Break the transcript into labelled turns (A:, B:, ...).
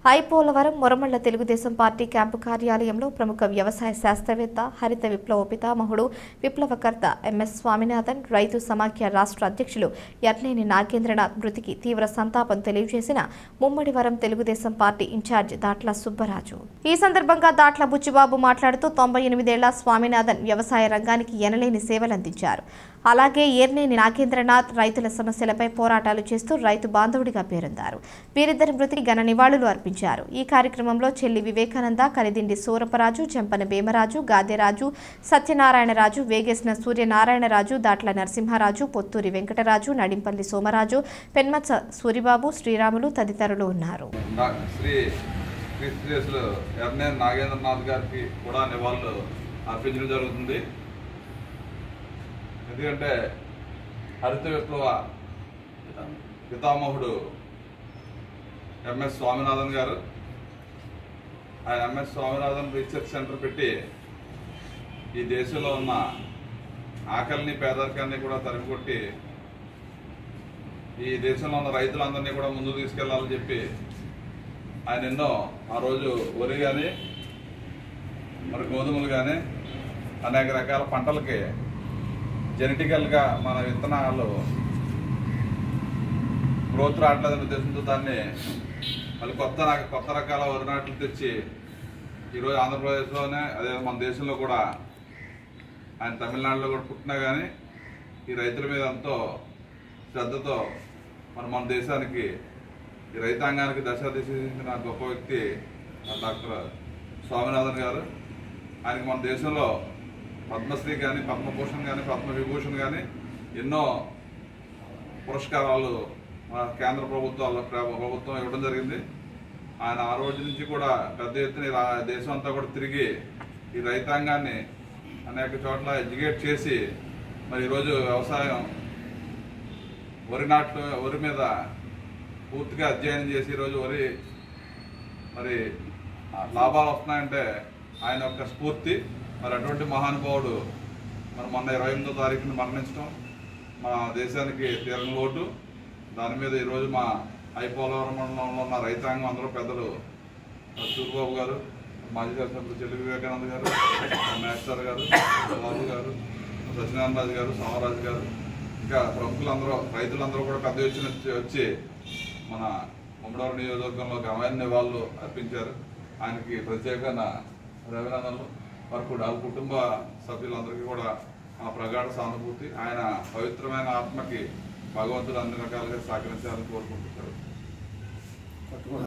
A: I. Polavaram Moramalla Telugu Desam party camp కార్యాలయంలో ప్రముఖ వ్యవసాయ శాస్త్రవేత్త హరిత విప్లవ పితామహుడు విప్లవకర్త ఎంఎస్ స్వామినాథన్ రైతు సమాఖ్య రాష్ట్ర అధ్యక్షులు ఎర్నేని నాగేంద్రనాథ్ మృతికి తీవ్ర సంతాపం తెలియజేసిన ముమ్మడివరం తెలుగుదేశం పార్టీ ఇన్ఛార్జ్ దాట్ల సుబ్బరాజు ఈ సందర్భంగా దాట్ల బుచ్చిబాబు మాట్లాడుతూ తొంభై ఎనిమిదేళ్ల స్వామినాథన్ వ్యవసాయ రంగానికి ఎనలేని సేవలందించారు అలాగే ఏర్నేని నాగేంద్రనాథ్ రైతుల సమస్యలపై పోరాటాలు చేస్తూ రైతు బాంధవుడిగా పేరొందారు వీరిద్దరి మృతికి ఘన నివాళులు అర్పించారు ఈ కార్యక్రమంలో చెల్లి వివేకానంద కలిదిండి సూరపరాజు చెంపన భీమరాజు గాదెరాజు సత్యనారాయణరాజు వేగేసిన సూర్యనారాయణరాజు దాట్ల నరసింహరాజు పొత్తూరి వెంకటరాజు నడింపల్లి సోమరాజు పెన్మత్స సూరిబాబు శ్రీరాములు తదితరులు ఉన్నారు
B: నా- శ్రీ క్రిస్టియస్లు ఎర్నేన్ నాగేంద్రనాథ్ గారికి కూడా నివాళులు అర్పించడం జరుగుతుంది ఎందుకంటే హరిత విప్లవ పితామహుడు ఎంఎస్ స్వామినాథన్ గారు ఆయన ఎంఎస్ స్వామినాథన్ రీసెర్చ్ సెంటర్ పెట్టి ఈ దేశంలో ఉన్న ఆకలిని పేదరికాన్ని కూడా తరిమికొట్టి ఈ దేశంలో ఉన్న రైతులందరినీ కూడా ముందుకు తీసుకెళ్లాలని చెప్పి ఆయన ఎన్నో ఆ రోజు వరి కానీ మరి గోధుమలు కానీ అనేక రకాల పంటలకి జెనెటికల్గా మన విత్తనాలు గ్రోత్ రావట్లేదనే ఉద్దేశంతో దాన్ని మళ్ళీ కొత్త రక- కొత్త రకాల వరి నాట్లు తెచ్చి ఈరోజు ఆంధ్రప్రదేశ్లోనే అదే మన దేశంలో కూడా ఆయన తమిళనాడులో కూడా పుట్టినా కానీ ఈ రైతుల మీద ఎంతో శ్రద్ధతో మరి మన దేశానికి ఈ రైతాంగానికి దశ దిశ తీసిన గొప్ప వ్యక్తి ఆ డాక్టర్ స్వామినాథన్ గారు ఆయనకి మన దేశంలో పద్మశ్రీ కానీ పద్మభూషణ్ కానీ పద్మవిభూషణ్ కానీ ఎన్నో పురస్కారాలు మన కేంద్ర ప్రభుత్వాల ప్ర- ప్రభుత్వం ఇవ్వడం జరిగింది ఆయన ఆ రోజు నుంచి కూడా పెద్ద ఎత్తున ఈ రా- దేశం అంతా కూడా తిరిగి ఈ రైతాంగాన్ని అనేక చోట్ల ఎడ్యుకేట్ చేసి మరి ఈరోజు వ్యవసాయం వరి నాట్లు వరి మీద పూర్తిగా అధ్యయనం చేసి ఈరోజు వరి మరి ఆ లాభాలు వస్తున్నాయంటే ఆయన యొక్క స్ఫూర్తి మరి అటువంటి మహానుభావుడు మరి మొన్న ఇరవై ఎనిమిదో తారీఖున మరణించడం మా దేశానికి తీరని లోటు దాని మీద ఈరోజు మా ఐపోలవరం మండలంలో ఉన్న రైతాంగం అందరూ పెద్దలు సూర్యబాబు గారు మాజీ శాసనసభ్యులు చెల్లి వివేకానంద గారు మేస్టర్ గారు బాబు గారు సత్యనారాయణ రాజు గారు సమరాజు గారు ఇంకా ప్రముఖులందరూ రైతులందరూ కూడా పెద్ద ఎత్తున వచ్చి- వచ్చి మన ముమ్మడవరం నియోజకవర్గంలో ఘనమైన నివాళులు అర్పించారు ఆయనకి ప్రత్యేకమైన అభినందనలు వారి కూడా వాళ్ళ కుటుంబ సభ్యులందరికీ కూడా మా ప్రగాఢ సానుభూతి ఆయన పవిత్రమైన ఆత్మకి భగవంతుడు అన్ని రకాలుగా సహకరించాలని కోరుకుంటున్నారు